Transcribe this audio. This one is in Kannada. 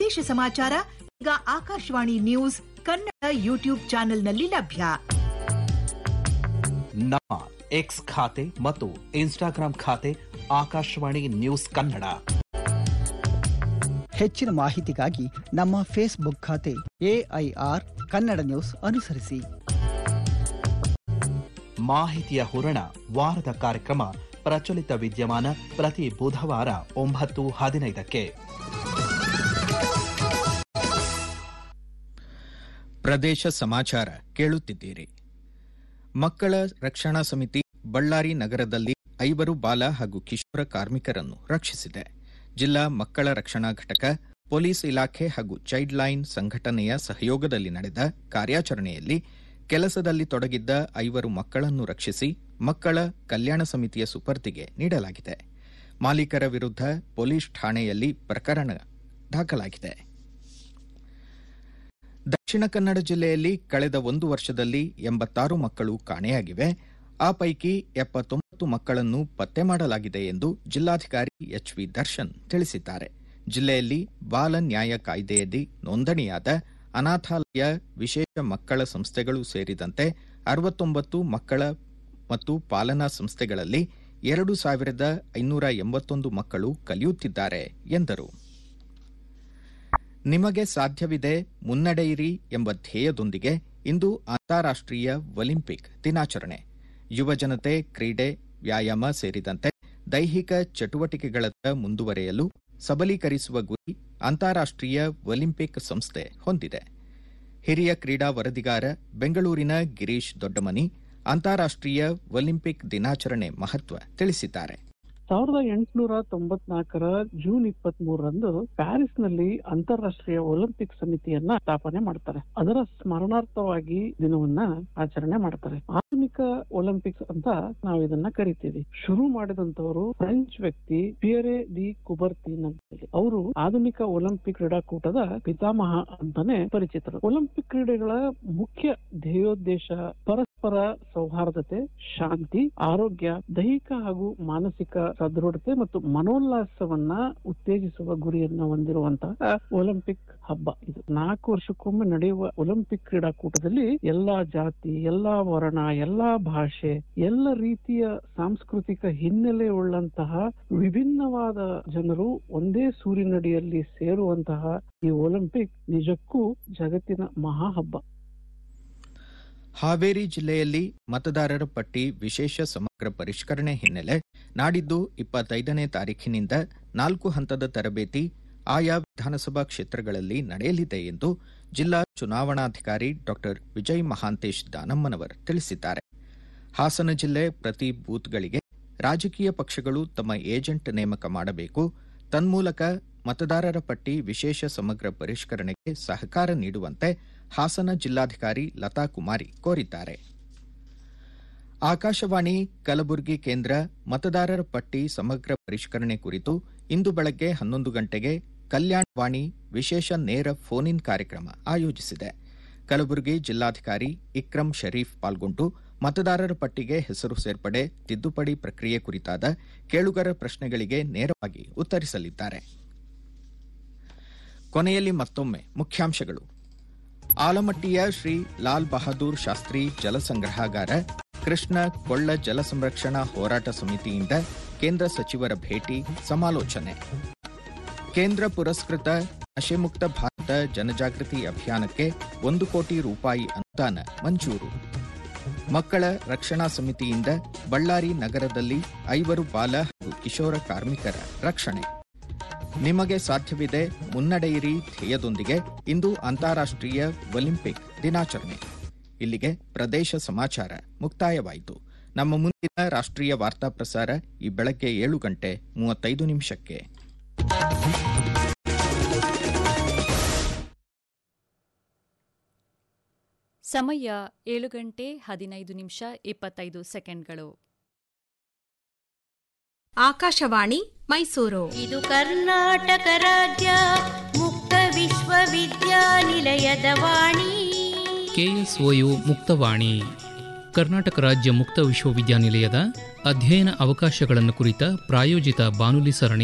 ಪ್ರದೇಶ ಸಮಾಚಾರ ಈಗ ಆಕಾಶವಾಣಿ ನ್ಯೂಸ್ ಕನ್ನಡ ಯೂಟ್ಯೂಬ್ ಚಾನೆಲ್ನಲ್ಲಿ ಲಭ್ಯ ನಮ್ಮ ಎಕ್ಸ್ ಖಾತೆ ಮತ್ತು ಇನ್ಸ್ಟಾಗ್ರಾಂ ಖಾತೆ ಆಕಾಶವಾಣಿ ನ್ಯೂಸ್ ಕನ್ನಡ ಹೆಚ್ಚಿನ ಮಾಹಿತಿಗಾಗಿ ನಮ್ಮ ಫೇಸ್ಬುಕ್ ಖಾತೆ ಎಐಆರ್ ಕನ್ನಡ ನ್ಯೂಸ್ ಅನುಸರಿಸಿ ಮಾಹಿತಿಯ ಹೂರಣ ವಾರದ ಕಾರ್ಯಕ್ರಮ ಪ್ರಚಲಿತ ವಿದ್ಯಮಾನ ಪ್ರತಿ ಬುಧವಾರ ಒಂಬತ್ತು ಹದಿನೈದಕ್ಕೆ ಪ್ರದೇಶ ಸಮಾಚಾರ ಕೇಳುತ್ತಿದ್ದೀರಿ ಮಕ್ಕಳ ರಕ್ಷಣಾ ಸಮಿತಿ ಬಳ್ಳಾರಿ ನಗರದಲ್ಲಿ ಐವರು ಬಾಲ ಹಾಗೂ ಕಿಶೋರ ಕಾರ್ಮಿಕರನ್ನು ರಕ್ಷಿಸಿದೆ ಜಿಲ್ಲಾ ಮಕ್ಕಳ ರಕ್ಷಣಾ ಘಟಕ ಪೊಲೀಸ್ ಇಲಾಖೆ ಹಾಗೂ ಚೈಲ್ಡ್ ಲೈನ್ ಸಂಘಟನೆಯ ಸಹಯೋಗದಲ್ಲಿ ನಡೆದ ಕಾರ್ಯಾಚರಣೆಯಲ್ಲಿ ಕೆಲಸದಲ್ಲಿ ತೊಡಗಿದ್ದ ಐವರು ಮಕ್ಕಳನ್ನು ರಕ್ಷಿಸಿ ಮಕ್ಕಳ ಕಲ್ಯಾಣ ಸಮಿತಿಯ ಸುಪರ್ದಿಗೆ ನೀಡಲಾಗಿದೆ ಮಾಲೀಕರ ವಿರುದ್ಧ ಪೊಲೀಸ್ ಠಾಣೆಯಲ್ಲಿ ಪ್ರಕರಣ ದಾಖಲಾಗಿದೆ ದಕ್ಷಿಣ ಕನ್ನಡ ಜಿಲ್ಲೆಯಲ್ಲಿ ಕಳೆದ ಒಂದು ವರ್ಷದಲ್ಲಿ ಎಂಬತ್ತಾರು ಮಕ್ಕಳು ಕಾಣೆಯಾಗಿವೆ ಆ ಪೈಕಿ ಎಪ್ಪತ್ತೊಂಬತ್ತು ಮಕ್ಕಳನ್ನು ಪತ್ತೆ ಮಾಡಲಾಗಿದೆ ಎಂದು ಜಿಲ್ಲಾಧಿಕಾರಿ ಎಚ್ವಿ ದರ್ಶನ್ ತಿಳಿಸಿದ್ದಾರೆ ಜಿಲ್ಲೆಯಲ್ಲಿ ಬಾಲ ನ್ಯಾಯ ಕಾಯ್ದೆಯಡಿ ನೋಂದಣಿಯಾದ ಅನಾಥಾಲಯ ವಿಶೇಷ ಮಕ್ಕಳ ಸಂಸ್ಥೆಗಳು ಸೇರಿದಂತೆ ಅರವತ್ತೊಂಬತ್ತು ಮಕ್ಕಳ ಮತ್ತು ಪಾಲನಾ ಸಂಸ್ಥೆಗಳಲ್ಲಿ ಎರಡು ಸಾವಿರದ ಐನೂರ ಎಂಬತ್ತೊಂದು ಮಕ್ಕಳು ಕಲಿಯುತ್ತಿದ್ದಾರೆ ಎಂದರು ನಿಮಗೆ ಸಾಧ್ಯವಿದೆ ಮುನ್ನಡೆಯಿರಿ ಎಂಬ ಧ್ಯೇಯದೊಂದಿಗೆ ಇಂದು ಅಂತಾರಾಷ್ಟೀಯ ಒಲಿಂಪಿಕ್ ದಿನಾಚರಣೆ ಯುವಜನತೆ ಕ್ರೀಡೆ ವ್ಯಾಯಾಮ ಸೇರಿದಂತೆ ದೈಹಿಕ ಚಟುವಟಿಕೆಗಳತ್ತ ಮುಂದುವರೆಯಲು ಸಬಲೀಕರಿಸುವ ಗುರಿ ಅಂತಾರಾಷ್ಟೀಯ ಒಲಿಂಪಿಕ್ ಸಂಸ್ಥೆ ಹೊಂದಿದೆ ಹಿರಿಯ ಕ್ರೀಡಾ ವರದಿಗಾರ ಬೆಂಗಳೂರಿನ ಗಿರೀಶ್ ದೊಡ್ಡಮನಿ ಅಂತಾರಾಷ್ಟೀಯ ಒಲಿಂಪಿಕ್ ದಿನಾಚರಣೆ ಮಹತ್ವ ತಿಳಿಸಿದ್ದಾರೆ ಸಾವಿರದ ಎಂಟುನೂರ ತೊಂಬತ್ನಾಲ್ಕರ ಜೂನ್ ಇಪ್ಪತ್ತ್ ಮೂರರಂದು ಪ್ಯಾರಿಸ್ ನಲ್ಲಿ ಅಂತಾರಾಷ್ಟ್ರೀಯ ಒಲಿಂಪಿಕ್ ಸಮಿತಿಯನ್ನ ಸ್ಥಾಪನೆ ಮಾಡ್ತಾರೆ ಅದರ ಸ್ಮರಣಾರ್ಥವಾಗಿ ದಿನವನ್ನ ಆಚರಣೆ ಮಾಡ್ತಾರೆ ಆಧುನಿಕ ಒಲಿಂಪಿಕ್ಸ್ ಅಂತ ನಾವು ಇದನ್ನ ಕರಿತೀವಿ ಶುರು ಮಾಡಿದಂತವರು ಫ್ರೆಂಚ್ ವ್ಯಕ್ತಿ ಪಿಯರೆ ದಿ ಕುಬರ್ತಿನ್ ಅಂತ ಹೇಳಿ ಅವರು ಆಧುನಿಕ ಒಲಿಂಪಿಕ್ ಕ್ರೀಡಾಕೂಟದ ಪಿತಾಮಹ ಅಂತಾನೆ ಪರಿಚಿತರು ಒಲಿಂಪಿಕ್ ಕ್ರೀಡೆಗಳ ಮುಖ್ಯ ಧ್ಯೇಯೋದ್ದೇಶ ಪರಸ್ಪರ ಸೌಹಾರ್ದತೆ ಶಾಂತಿ ಆರೋಗ್ಯ ದೈಹಿಕ ಹಾಗೂ ಮಾನಸಿಕ ಸದೃಢತೆ ಮತ್ತು ಮನೋಲ್ಲಾಸವನ್ನ ಉತ್ತೇಜಿಸುವ ಗುರಿಯನ್ನ ಹೊಂದಿರುವಂತಹ ಒಲಿಂಪಿಕ್ ಹಬ್ಬ ಇದು ನಾಲ್ಕು ವರ್ಷಕ್ಕೊಮ್ಮೆ ನಡೆಯುವ ಒಲಿಂಪಿಕ್ ಕ್ರೀಡಾಕೂಟದಲ್ಲಿ ಎಲ್ಲಾ ಜಾತಿ ಎಲ್ಲಾ ವರ್ಣ ಎಲ್ಲಾ ಭಾಷೆ ಎಲ್ಲ ರೀತಿಯ ಸಾಂಸ್ಕೃತಿಕ ಹಿನ್ನೆಲೆ ಉಳ್ಳಂತಹ ವಿಭಿನ್ನವಾದ ಜನರು ಒಂದೇ ಸೂರಿನಡಿಯಲ್ಲಿ ಸೇರುವಂತಹ ಈ ಒಲಿಂಪಿಕ್ ನಿಜಕ್ಕೂ ಜಗತ್ತಿನ ಮಹಾ ಹಬ್ಬ ಹಾವೇರಿ ಜಿಲ್ಲೆಯಲ್ಲಿ ಮತದಾರರ ಪಟ್ಟಿ ವಿಶೇಷ ಸಮಗ್ರ ಪರಿಷ್ಕರಣೆ ಹಿನ್ನೆಲೆ ನಾಡಿದ್ದು ಇಪ್ಪತ್ತೈದನೇ ತಾರೀಖಿನಿಂದ ನಾಲ್ಕು ಹಂತದ ತರಬೇತಿ ಆಯಾ ವಿಧಾನಸಭಾ ಕ್ಷೇತ್ರಗಳಲ್ಲಿ ನಡೆಯಲಿದೆ ಎಂದು ಜಿಲ್ಲಾ ಚುನಾವಣಾಧಿಕಾರಿ ಡಾ ವಿಜಯ್ ಮಹಾಂತೇಶ್ ದಾನಮ್ಮನವರ್ ತಿಳಿಸಿದ್ದಾರೆ ಹಾಸನ ಜಿಲ್ಲೆ ಪ್ರತಿ ಬೂತ್ಗಳಿಗೆ ರಾಜಕೀಯ ಪಕ್ಷಗಳು ತಮ್ಮ ಏಜೆಂಟ್ ನೇಮಕ ಮಾಡಬೇಕು ತನ್ಮೂಲಕ ಮತದಾರರ ಪಟ್ಟಿ ವಿಶೇಷ ಸಮಗ್ರ ಪರಿಷ್ಕರಣೆಗೆ ಸಹಕಾರ ನೀಡುವಂತೆ ಹಾಸನ ಜಿಲ್ಲಾಧಿಕಾರಿ ಲತಾ ಕುಮಾರಿ ಕೋರಿದ್ದಾರೆ ಆಕಾಶವಾಣಿ ಕಲಬುರಗಿ ಕೇಂದ್ರ ಮತದಾರರ ಪಟ್ಟಿ ಸಮಗ್ರ ಪರಿಷ್ಕರಣೆ ಕುರಿತು ಇಂದು ಬೆಳಗ್ಗೆ ಹನ್ನೊಂದು ಗಂಟೆಗೆ ಕಲ್ಯಾಣವಾಣಿ ವಿಶೇಷ ನೇರ ಫೋನ್ ಇನ್ ಕಾರ್ಯಕ್ರಮ ಆಯೋಜಿಸಿದೆ ಕಲಬುರಗಿ ಜಿಲ್ಲಾಧಿಕಾರಿ ಇಕ್ರಂ ಶರೀಫ್ ಪಾಲ್ಗೊಂಡು ಮತದಾರರ ಪಟ್ಟಿಗೆ ಹೆಸರು ಸೇರ್ಪಡೆ ತಿದ್ದುಪಡಿ ಪ್ರಕ್ರಿಯೆ ಕುರಿತಾದ ಕೇಳುಗರ ಪ್ರಶ್ನೆಗಳಿಗೆ ನೇರವಾಗಿ ಉತ್ತರಿಸಲಿದ್ದಾರೆ ಕೊನೆಯಲ್ಲಿ ಮತ್ತೊಮ್ಮೆ ಮುಖ್ಯಾಂಶಗಳು ಆಲಮಟ್ಟಿಯ ಶ್ರೀ ಲಾಲ್ ಬಹದ್ದೂರ್ ಶಾಸ್ತ್ರಿ ಜಲಸಂಗ್ರಹಾಗಾರ ಕೃಷ್ಣ ಕೊಳ್ಳ ಜಲ ಸಂರಕ್ಷಣಾ ಹೋರಾಟ ಸಮಿತಿಯಿಂದ ಕೇಂದ್ರ ಸಚಿವರ ಭೇಟಿ ಸಮಾಲೋಚನೆ ಕೇಂದ್ರ ಪುರಸ್ಕೃತ ನಶೆಮುಕ್ತ ಭಾರತ ಜನಜಾಗೃತಿ ಅಭಿಯಾನಕ್ಕೆ ಒಂದು ಕೋಟಿ ರೂಪಾಯಿ ಅನುದಾನ ಮಂಜೂರು ಮಕ್ಕಳ ರಕ್ಷಣಾ ಸಮಿತಿಯಿಂದ ಬಳ್ಳಾರಿ ನಗರದಲ್ಲಿ ಐವರು ಬಾಲ ಹಾಗೂ ಕಿಶೋರ ಕಾರ್ಮಿಕರ ರಕ್ಷಣೆ ನಿಮಗೆ ಸಾಧ್ಯವಿದೆ ಮುನ್ನಡೆಯಿರಿ ಧ್ಯೇಯದೊಂದಿಗೆ ಇಂದು ಅಂತಾರಾಷ್ಟ್ರೀಯ ಒಲಿಂಪಿಕ್ ದಿನಾಚರಣೆ ಇಲ್ಲಿಗೆ ಪ್ರದೇಶ ಸಮಾಚಾರ ಮುಕ್ತಾಯವಾಯಿತು ನಮ್ಮ ಮುಂದಿನ ರಾಷ್ಟ್ರೀಯ ವಾರ್ತಾ ಪ್ರಸಾರ ಈ ಬೆಳಗ್ಗೆ ಏಳು ಗಂಟೆ ಮೂವತ್ತೈದು ನಿಮಿಷಕ್ಕೆ ಸಮಯ ಏಳು ಗಂಟೆ ಹದಿನೈದು ನಿಮಿಷ ಇಪ್ಪತ್ತೈದು ಸೆಕೆಂಡ್ಗಳು ಆಕಾಶವಾಣಿ ಮೈಸೂರು ಇದು ಕರ್ನಾಟಕ ರಾಜ್ಯ ಮುಕ್ತ ವಿಶ್ವವಿದ್ಯಾನಿಲಯದ ವಾಣಿ ಕೆಎಸ್ಒಯು ಮುಕ್ತವಾಣಿ ಕರ್ನಾಟಕ ರಾಜ್ಯ ಮುಕ್ತ ವಿಶ್ವವಿದ್ಯಾನಿಲಯದ ಅಧ್ಯಯನ ಅವಕಾಶಗಳನ್ನು ಕುರಿತ ಪ್ರಾಯೋಜಿತ ಬಾನುಲಿ ಸರಣಿ